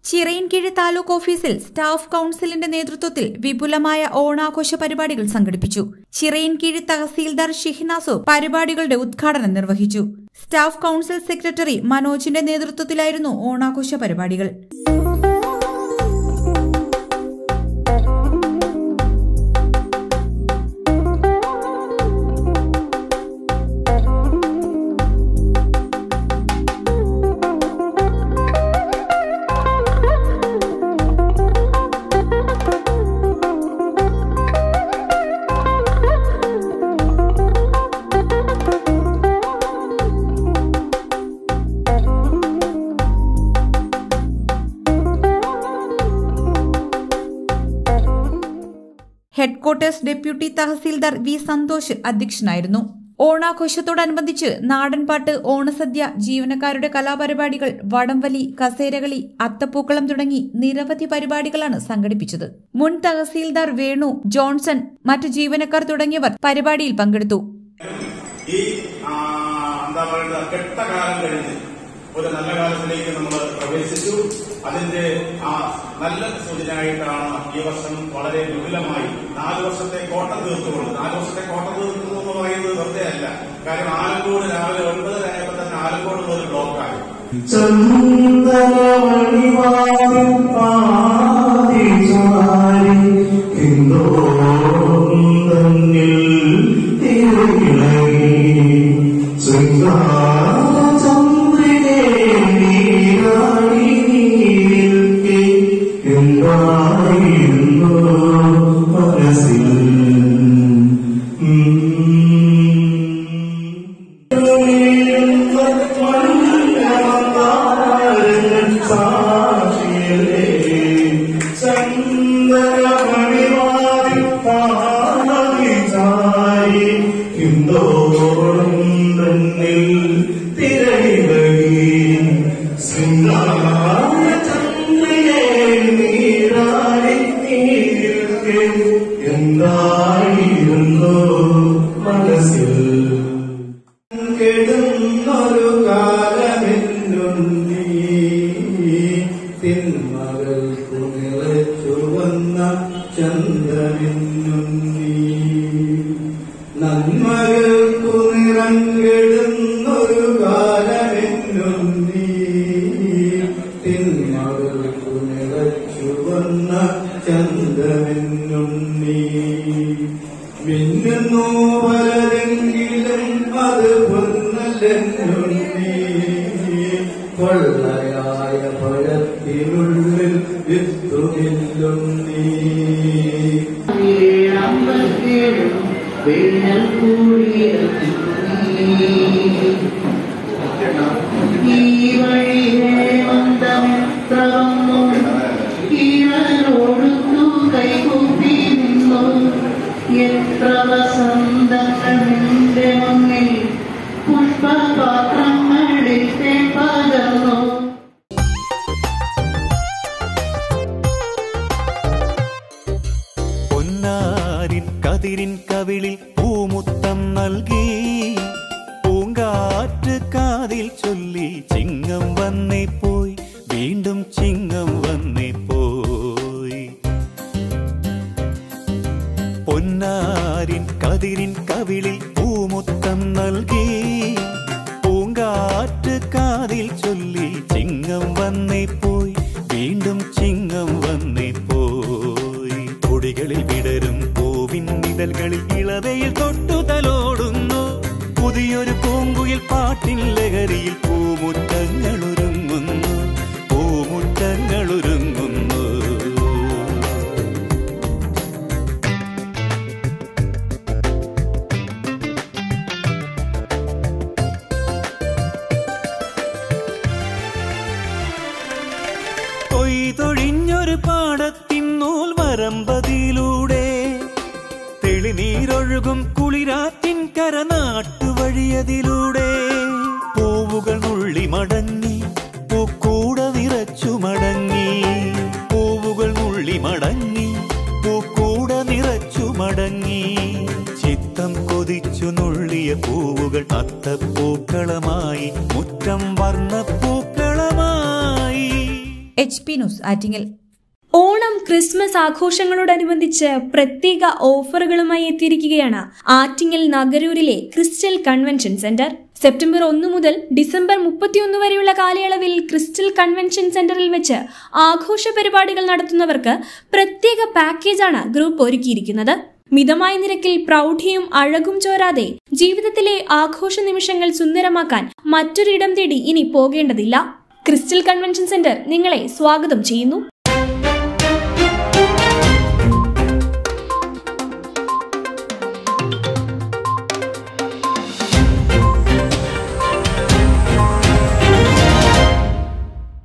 ചിറയിൻകീഴ് താലൂക്ക് ഓഫീസിൽ സ്റ്റാഫ് കൌൺസിലിന്റെ നേതൃത്വത്തിൽ വിപുലമായ ഓണാഘോഷ പരിപാടികൾ സംഘടിപ്പിച്ചു ചിറയിൻകീഴ് തഹസീൽദാർ ഷിഹ്നാസു പരിപാടികളുടെ ഉദ്ഘാടനം നിർവഹിച്ചു സ്റ്റാഫ് കൌൺസിൽ സെക്രട്ടറി മനോജിന്റെ നേതൃത്വത്തിലായിരുന്നു ഓണാഘോഷ പരിപാടികൾ headquarters deputy tahsildar V Santhosh അധ്യക്ഷനായിരുന്നു ഓണാഘോഷത്തോടനുബന്ധിച്ച് നാടൻപാട്ട് ഓണസദ്യ ജീവനക്കാരുടെ കലാപരിപാടികൾ വടംവലി കസേരകളി അത്തപ്പൂക്കളം തുടങ്ങി നിരവധി പരിപാടികളാണ് സംഘടിപ്പിച്ചത് മുൻ തഹസീൽദാർ വേണു ജോൺസൺ മറ്റു ജീവനക്കാർ തുടങ്ങിയവർ പരിപാടിയിൽ പങ്കെടുത്തു ഈ ആ, എന്താ പറയുക കെട്ടകാലം കഴിഞ്ഞ് ഒരു നല്ല കാലത്തിലേക്ക് നമ്മൾ പ്രവേശിച്ചു അതിന്റെ ആ നല്ല സൂചനയായിട്ടാണ് ഈ വർഷം വളരെ വിപുലമായി നാല് വർഷത്തെ കോട്ട തീർത്തുകൊണ്ട് നാല് വർഷത്തെ കോട്ട തീർക്കുന്നു എന്ന് പറയുന്നത് വെറുതെ അല്ല കാര്യം ആലങ്കോട് രാവിലെ ഒൻപതരായപ്പോൾ തന്നെ ആലങ്കോട് മുതൽ ബ്ലോക്കായി ചന്ദനമണിവാതിൽ പാതിചാരി ഹിന്ദോളം തന്നിൽ തിരുവിളകി ശൃംഗാരചന്ദ്രികേ നീരാടി നീൽക്കെ എന്തായിരുന്നു മനസ്സിൽ ഉം. എന്തായിരുന്നു മനസ്സിൽ കെടുന്നൊരു കാലമെന്നുണ്ടീ തിന്മകൾക്കു നിറച്ചു വന്ന ചന്ദ്രമെന്നുണ്ടീ നന്മകൾക്കു നിറം കെടുന്നൊരു കാലമെന്നുണ്ടീ തിന്മകൾക്കു നിറച്ചു വന്ന ചന്ദ്രമെന്നുണ്ടീ മിന്നുന്നു പലരെങ്കിലും അത് പൊന്നല്ലെന്നുണ്ണി കൊള്ളയായ പഴത്തിനുള്ളിൽ വിത്തുമില്ലുണ്ണി വേനൽ കൂടിയ ഈ വഴിയെ മന്ദമിത്രവന്നു ഇവരോടു കൈകൂപ്പി നിന്നു എത്ര വസന്തങ്ങൾ നിന്റെ മുന്നിൽ പുഷ്പപാത്രങ്ങളിൽ പകർന്നു പൊന്നാരിൻ കതിരിൻ കവിളിൽ പൂമുത്തം നൽകി പൂങ്കാറ്റ് കാതിൽ ചൊല്ലി ചിങ്ങം വന്നേ പോയി വീണ്ടും ചിങ്ങം വന്നേ പോയി പൊന്നാരിൻ കതിരിൻ കവിളിൽ പൂമുത്തം നൽകി പൂങ്കാറ്റ് കാതിൽ ചൊല്ലി ചിങ്ങം വന്നേ പോയി വീണ്ടും ചിങ്ങം വന്നേ പോയി കൊടികളിൽ വിടരും പൂവിൻ നിഴൽകളിൽ ഇളവയിൽ തൊട്ടു തലോടുന്നു പുതിയൊരു പൂങ്കുയിൽ പാട്ടിൻ ലഹരിയിൽ പൂമുറ്റങ്ങൾ ഒരുങ്ങുന്നു പൂമുറ്റങ്ങൾ ഒരുങ്ങുന്നു കൊയ്തൊഴിഞ്ഞൊരു പാടത്തിൻ നൂൽ വരമ്പതിലൂടെ തെളിനീരൊഴുകും കുളിരാറ്റിൻ കരനാട്ടുവഴിയതിലൂടെ പൂവുകൾ നുള്ളി മടങ്ങി പൂക്കൂട നിറച്ചു മടങ്ങി പൂവുകൾ നുള്ളി മടങ്ങി പൂക്കൂട നിറച്ചു മടങ്ങി ചിത്തം കൊതിച്ചു നുള്ളിയ പൂവുകൾ അത്തപ്പൂക്കളമായി മുറ്റം വർണ്ണപ്പൂക്കളമായി H P news Attingal Onam Christmas ആഘോഷങ്ങളോടനുബന്ധിച്ച് പ്രത്യേക ഓഫറുകളുമായി എത്തിയിരിക്കുകയാണ് ആറ്റിങ്ങൽ നഗരൂരിലെ ക്രിസ്റ്റൽ കൺവെൻഷൻ സെന്റർ സെപ്റ്റംബർ ഒന്ന് മുതൽ ഡിസംബർ മുപ്പത്തിയൊന്ന് വരെയുള്ള കാലയളവിൽ ക്രിസ്റ്റൽ കൺവെൻഷൻ സെന്ററിൽ വെച്ച് ആഘോഷ പരിപാടികൾ നടത്തുന്നവർക്ക് പ്രത്യേക പാക്കേജാണ് ഗ്രൂപ്പ് ഒരുക്കിയിരിക്കുന്നത് മിതമായ നിരക്കിൽ പ്രൗഢിയും അഴകും ചോരാതെ ജീവിതത്തിലെ ആഘോഷ നിമിഷങ്ങൾ സുന്ദരമാക്കാൻ മറ്റൊരിടം തേടി ഇനി പോകേണ്ടതില്ല ക്രിസ്റ്റൽ കൺവെൻഷൻ സെന്റർ നിങ്ങളെ സ്വാഗതം ചെയ്യുന്നു